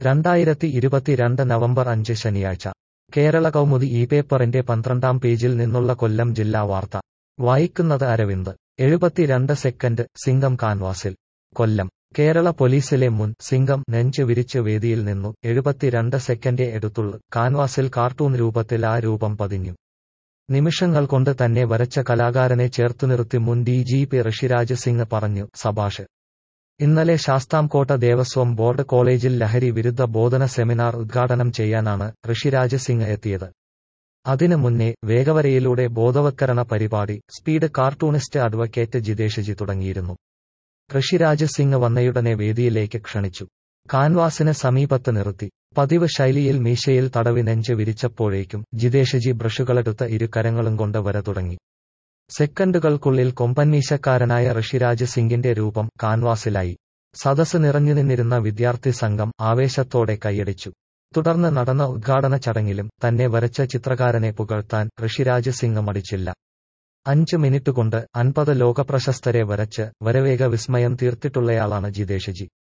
രണ്ടായിരത്തി ഇരുപത്തിരണ്ട് നവംബർ അഞ്ച് ശനിയാഴ്ച കേരള കൗമുദി ഈ പേപ്പറിന്റെ പന്ത്രണ്ടാം പേജിൽ നിന്നുള്ള കൊല്ലം ജില്ലാ വാർത്ത വായിക്കുന്നത് അരവിന്ദ് എഴുപത്തിരണ്ട് സെക്കൻഡ് സിംഗം കാൻവാസിൽ കൊല്ലം കേരള പോലീസിലെ മുൻ സിംഗം നെഞ്ച് വിരിച്ച് വേദിയിൽ നിന്നു എഴുപത്തിരണ്ട് സെക്കൻഡേ എടുത്തുള്ളു കാൻവാസിൽ കാർട്ടൂൺ രൂപത്തിൽ ആ രൂപം പതിഞ്ഞു നിമിഷങ്ങൾ കൊണ്ട് തന്നെ വരച്ച കലാകാരനെ ചേർത്തുനിർത്തി മുൻ D G P Rishiraj Singh പറഞ്ഞു സബാഷ് ഇന്നലെ ശാസ്താംകോട്ട ദേവസ്വം ബോർഡ് കോളേജിൽ ലഹരി വിരുദ്ധ ബോധന സെമിനാർ ഉദ്ഘാടനം ചെയ്യാനാണ് ഋഷിരാജ് സിംഗ് എത്തിയത് അതിനു മുന്നേ വേഗവരയിലൂടെ ബോധവത്കരണ പരിപാടി സ്പീഡ് കാർട്ടൂണിസ്റ്റ് അഡ്വക്കേറ്റ് ജിതേഷ്ജി തുടങ്ങിയിരുന്നു ഋഷിരാജ് സിംഗ് വന്നയുടനെ വേദിയിലേക്ക് ക്ഷണിച്ചു കാൻവാസിന് സമീപത്ത് നിർത്തി പതിവ് ശൈലിയിൽ മീശയിൽ തടവി നെഞ്ച് വിരിച്ചപ്പോഴേക്കും ജിതേഷ്ജി ബ്രഷുകളെടുത്ത ഇരു കരങ്ങളും കൊണ്ട് വര തുടങ്ങി സെക്കൻഡുകൾക്കുള്ളിൽ കൊമ്പൻമീശക്കാരനായ ഋഷിരാജ് സിംഗിന്റെ രൂപം കാൻവാസിലായി സദസ് നിറഞ്ഞു നിന്നിരുന്ന വിദ്യാർത്ഥി സംഘം ആവേശത്തോടെ കൈയടിച്ചു തുടർന്ന് നടന്ന ഉദ്ഘാടന ചടങ്ങിലും തന്നെ വരച്ച ചിത്രകാരനെ പുകഴ്ത്താൻ ഋഷിരാജ് സിംഗ് മടിച്ചില്ല അഞ്ച് മിനിറ്റ് കൊണ്ട് അൻപത് ലോകപ്രശസ്തരെ വരച്ച് വരവേഗ വിസ്മയം തീർത്തിട്ടുള്ളയാളാണ് ജിതേഷ്ജി